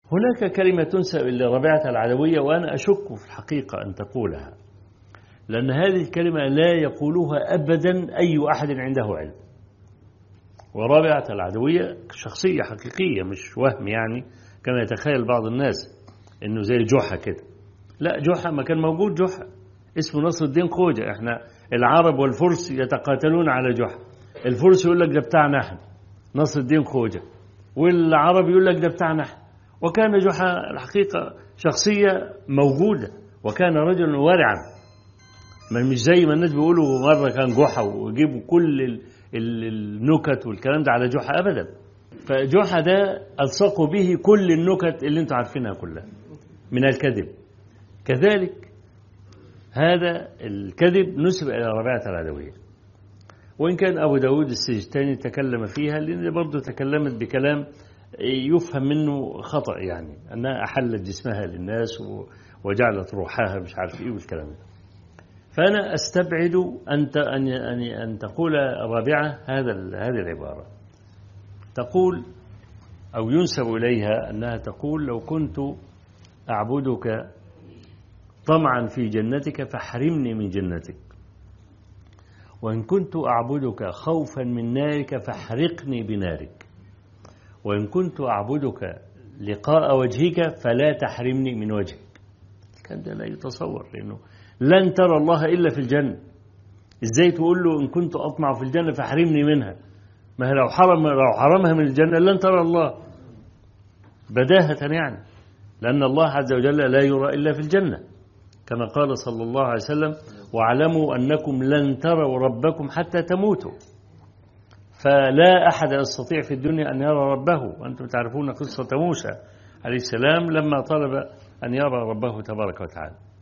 هناك كلمة تنسب لربيعة العدوية وأنا أشك في الحقيقة أن تقولها لأن هذه الكلمة لا يقولها أبدا أي أحد عنده علم ورابعة العدوية شخصية حقيقية مش وهم يعني كما يتخيل بعض الناس انه زي جحا كده لا جحا ما كان موجود جحا اسمه نصر الدين خوجة احنا العرب والفرس يتقاتلون على جحا الفرس يقول لك ده بتاعنا احنا نصر الدين خوجة والعرب يقول لك ده بتاعنا احنا وكان جحا الحقيقة شخصية موجودة وكان رجلا ورعا ما مش زي ما الناس بيقولوا مرة كان جحا ويجيبوا كل النكت والكلام ده على جحا أبدا فجحا ده ألصقوا به كل النكت اللي انتم عارفينها كلها من الكذب كذلك هذا الكذب نسب إلى ربيعة العدوية وإن كان أبو داود السجستاني تكلم فيها لأن برضه تكلمت بكلام يفهم منه خطأ يعني أنها أحلت جسمها للناس وجعلت روحها مش عارف إيه والكلام ده فأنا أستبعد أن أن أن تقول الرابعة هذا هذه العبارة تقول أو ينسب إليها أنها تقول لو كنت أعبدك طمعا في جنتك فاحرمني من جنتك وإن كنت أعبدك خوفا من نارك فاحرقني بنارك وإن كنت أعبدك لقاء وجهك فلا تحرمني من وجهك كان ده لا يتصور لأنه لن ترى الله إلا في الجنة إزاي تقول له إن كنت أطمع في الجنة فاحرمني منها ما هي لو حرم لو حرمها من الجنة لن ترى الله بداهة يعني لأن الله عز وجل لا يرى إلا في الجنة كما قال صلى الله عليه وسلم واعلموا أنكم لن تروا ربكم حتى تموتوا فلا أحد يستطيع في الدنيا أن يرى ربه وأنتم تعرفون قصة موسى عليه السلام لما طلب أن يرى ربه تبارك وتعالى